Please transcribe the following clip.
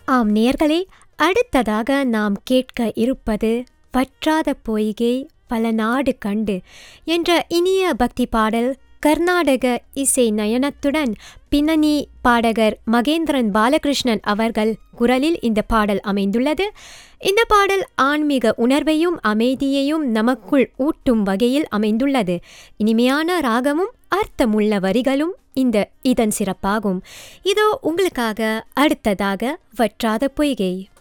ஆம் நேர்களே அடுத்ததாக நாம் கேட்க இருப்பது வற்றாத பொய்கை பல நாடு கண்டு என்ற இனிய பக்தி பாடல் கர்நாடக இசை நயனத்துடன் பின்னணி பாடகர் மகேந்திரன் பாலகிருஷ்ணன் அவர்கள் குரலில் இந்த பாடல் அமைந்துள்ளது இந்த பாடல் ஆன்மீக உணர்வையும் அமைதியையும் நமக்குள் ஊட்டும் வகையில் அமைந்துள்ளது இனிமையான ராகமும் அர்த்தமுள்ள வரிகளும் இந்த இதன் சிறப்பாகும் இதோ உங்களுக்காக அடுத்ததாக வற்றாத பொய்கை